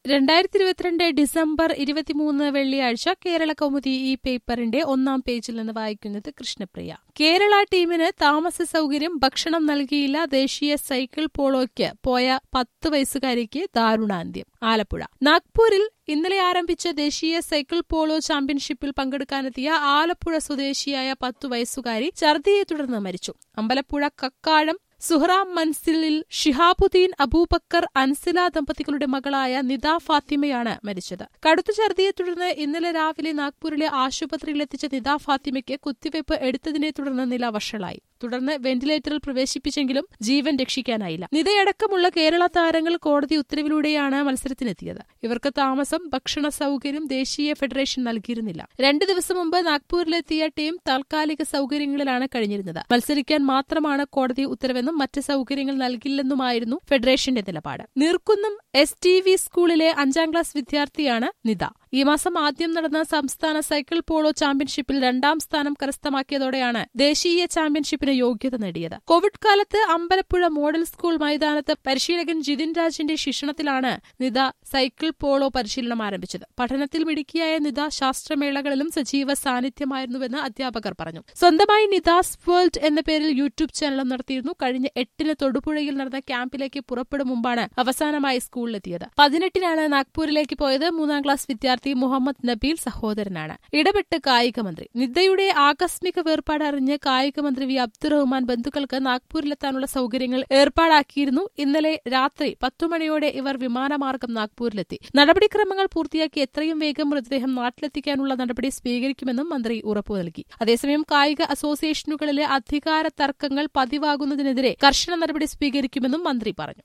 രണ്ടായിരത്തി ഇരുപത്തിരണ്ട് ഡിസംബർ ഇരുപത്തിമൂന്ന് വെള്ളിയാഴ്ച കേരള കൗമുദി ഈ പേപ്പറിന്റെ ഒന്നാം പേജിൽ നിന്ന് വായിക്കുന്നത് കൃഷ്ണപ്രിയ കേരള ടീമിന് താമസ സൗകര്യം ഭക്ഷണം നൽകിയില്ല ദേശീയ സൈക്കിൾ പോളോയ്ക്ക് പോയ പത്ത് വയസ്സുകാരിക്ക് ദാരുണാന്ത്യം ആലപ്പുഴ നാഗ്പൂരിൽ ഇന്നലെ ആരംഭിച്ച ദേശീയ സൈക്കിൾ പോളോ ചാമ്പ്യൻഷിപ്പിൽ പങ്കെടുക്കാനെത്തിയ ആലപ്പുഴ സ്വദേശിയായ പത്തു വയസ്സുകാരി ഛർദിയെ തുടർന്ന് മരിച്ചു അമ്പലപ്പുഴ കക്കാഴം സുഹ്റാം മൻസിലിൽ ഷിഹാബുദ്ദീൻ അബൂബക്കർ അൻസില ദമ്പതികളുടെ മകളായ നിദ ഫാത്തിമയാണ് മരിച്ചത് കടുത്ത ഛർദിയെ തുടർന്ന് ഇന്നലെ രാവിലെ നാഗ്പൂരിലെ ആശുപത്രിയിലെത്തിച്ച നിദ ഫാത്തിമയ്ക്ക് കുത്തിവയ്പ് എടുത്തതിനെ തുടർന്ന് നില വഷളായി തുടർന്ന് വെന്റിലേറ്ററിൽ പ്രവേശിപ്പിച്ചെങ്കിലും ജീവൻ രക്ഷിക്കാനായില്ല നിതയടക്കമുള്ള കേരള താരങ്ങൾ കോടതി ഉത്തരവിലൂടെയാണ് മത്സരത്തിനെത്തിയത് ഇവർക്ക് താമസം ഭക്ഷണ സൗകര്യം ദേശീയ ഫെഡറേഷൻ നൽകിയിരുന്നില്ല രണ്ടു ദിവസം മുമ്പ് നാഗ്പൂരിലെത്തിയ ടീം താൽക്കാലിക സൗകര്യങ്ങളിലാണ് കഴിഞ്ഞിരുന്നത് മത്സരിക്കാൻ മാത്രമാണ് കോടതി ഉത്തരവെന്നും മറ്റ് സൗകര്യങ്ങൾ നൽകില്ലെന്നുമായിരുന്നു ഫെഡറേഷന്റെ നിലപാട് നീർക്കുന്നം എസ് ടി വി സ്കൂളിലെ അഞ്ചാം ക്ലാസ് വിദ്യാർത്ഥിയാണ് നിത ഈ മാസം ആദ്യം നടന്ന സംസ്ഥാന സൈക്കിൾ പോളോ ചാമ്പ്യൻഷിപ്പിൽ രണ്ടാം സ്ഥാനം കരസ്ഥമാക്കിയതോടെയാണ് ദേശീയ ചാമ്പ്യൻഷിപ്പിന് യോഗ്യത നേടിയത് കോവിഡ് കാലത്ത് അമ്പലപ്പുഴ മോഡൽ സ്കൂൾ മൈതാനത്ത് പരിശീലകൻ ജിതിൻ രാജിന്റെ ശിക്ഷണത്തിലാണ് നിത സൈക്കിൾ പോളോ പരിശീലനം ആരംഭിച്ചത് പഠനത്തിൽ മിടുക്കിയായ നിത ശാസ്ത്രമേളകളിലും സജീവ സാന്നിധ്യമായിരുന്നുവെന്ന് അധ്യാപകർ പറഞ്ഞു സ്വന്തമായി നിതാസ് വേൾഡ് എന്ന പേരിൽ യൂട്യൂബ് ചാനലും നടത്തിയിരുന്നു കഴിഞ്ഞ എട്ടിന് തൊടുപുഴയിൽ നടന്ന ക്യാമ്പിലേക്ക് പുറപ്പെടും മുമ്പാണ് അവസാനമായി സ്കൂളിലെത്തിയത് പതിനെട്ടിനാണ് നാഗ്പൂരിലേക്ക് പോയത് മൂന്നാം ക്ലാസ് വിദ്യാർത്ഥി മുഹമ്മദ് നബീൽ സഹോദരനാണ് ഇടപെട്ട് കായികമന്ത്രി നിദ്ദയുടെ ആകസ്മിക വേർപാട് അറിഞ്ഞ് കായികമന്ത്രി വി അബ്ദുറഹ്മാൻ ബന്ധുക്കൾക്ക് നാഗ്പൂരിലെത്താനുള്ള സൗകര്യങ്ങൾ ഏർപ്പാടാക്കിയിരുന്നു ഇന്നലെ രാത്രി പത്തു മണിയോടെ ഇവർ വിമാനമാർഗം നാഗ്പൂരിലെത്തി നടപടിക്രമങ്ങൾ പൂർത്തിയാക്കി എത്രയും വേഗം മൃതദേഹം നാട്ടിലെത്തിക്കാനുള്ള നടപടി സ്വീകരിക്കുമെന്നും മന്ത്രി ഉറപ്പു നൽകി അതേസമയം കായിക അസോസിയേഷനുകളിലെ അധികാര തർക്കങ്ങൾ പതിവാകുന്നതിനെതിരെ കർശന നടപടി സ്വീകരിക്കുമെന്നും മന്ത്രി പറഞ്ഞു